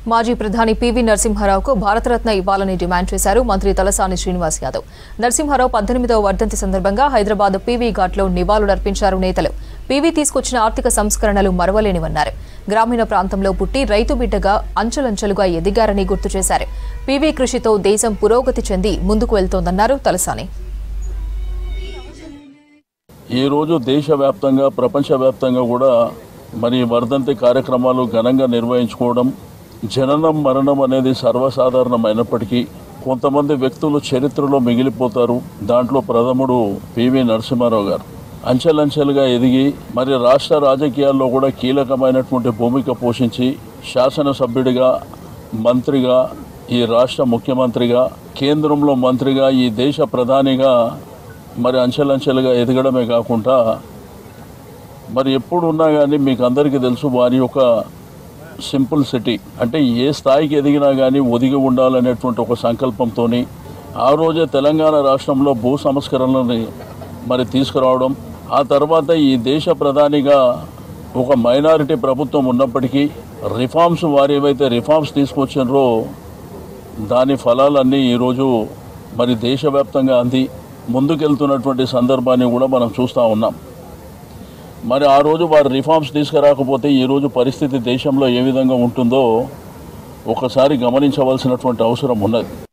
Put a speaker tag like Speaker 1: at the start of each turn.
Speaker 1: మాజీ ప్రధాని పివి నరసింహారావుకు భారతరత్న ఇవ్వాలని డిమాండ్ చేశారు మంత్రి తలసాని శ్రీనివాస్ యాదవ్ నరసింహారావు పద్దెనిమిదవ వర్ధంతి సందర్భంగా హైదరాబాద్ పీవీ ఘాట్లో నివాళులర్పించారు నేతలు పీవీ తీసుకొచ్చిన ఆర్థిక సంస్కరణలు మరవలేనివన్నారు గ్రామీణ ప్రాంతంలో పుట్టి రైతు బిడ్డగా అంచెలంచెలుగా ఎదిగారని గుర్తు చేశారు పీవీ కృషితో దేశం పురోగతి చెంది ముందుకు వెళ్తోందన్నారు తలసాని
Speaker 2: ఈరోజు దేశవ్యాప్తంగా ప్రపంచవ్యాప్తంగా కూడా మరి వర్ధంతి కార్యక్రమాలు ఘనంగా నిర్వహించుకోవడం జననం మరణం అనేది సర్వసాధారణమైనప్పటికీ కొంతమంది వ్యక్తులు చరిత్రలో మిగిలిపోతారు దాంట్లో ప్రథముడు పివి నరసింహారావు గారు అంచెలంచెలుగా ఎదిగి మరి రాష్ట్ర రాజకీయాల్లో కూడా కీలకమైనటువంటి భూమిక పోషించి శాసనసభ్యుడిగా మంత్రిగా ఈ రాష్ట్ర ముఖ్యమంత్రిగా కేంద్రంలో మంత్రిగా ఈ దేశ ప్రధానిగా మరి అంచెలంచెలుగా ఎదగడమే కాకుండా మరి ఎప్పుడు ఉన్నా కానీ మీకు అందరికీ తెలుసు వారి యొక్క సింపుల్ సిటీ అంటే ఏ స్థాయికి ఎదిగినా కానీ ఒదిగి ఉండాలనేటువంటి ఒక సంకల్పంతో ఆ రోజే తెలంగాణ రాష్ట్రంలో భూ సంస్కరణలని మరి తీసుకురావడం ఆ తర్వాత ఈ దేశ ప్రధానిగా ఒక మైనారిటీ ప్రభుత్వం ఉన్నప్పటికీ రిఫార్మ్స్ వారు ఏవైతే రిఫార్మ్స్ తీసుకొచ్చినారో దాని ఫలాలన్నీ ఈరోజు మరి దేశవ్యాప్తంగా అంది ముందుకెళ్తున్నటువంటి సందర్భాన్ని కూడా మనం చూస్తూ ఉన్నాం మరి ఆ రోజు వారు రిఫార్మ్స్ తీసుకురాకపోతే ఈరోజు పరిస్థితి దేశంలో ఏ విధంగా ఉంటుందో ఒకసారి గమనించవలసినటువంటి అవసరం ఉన్నది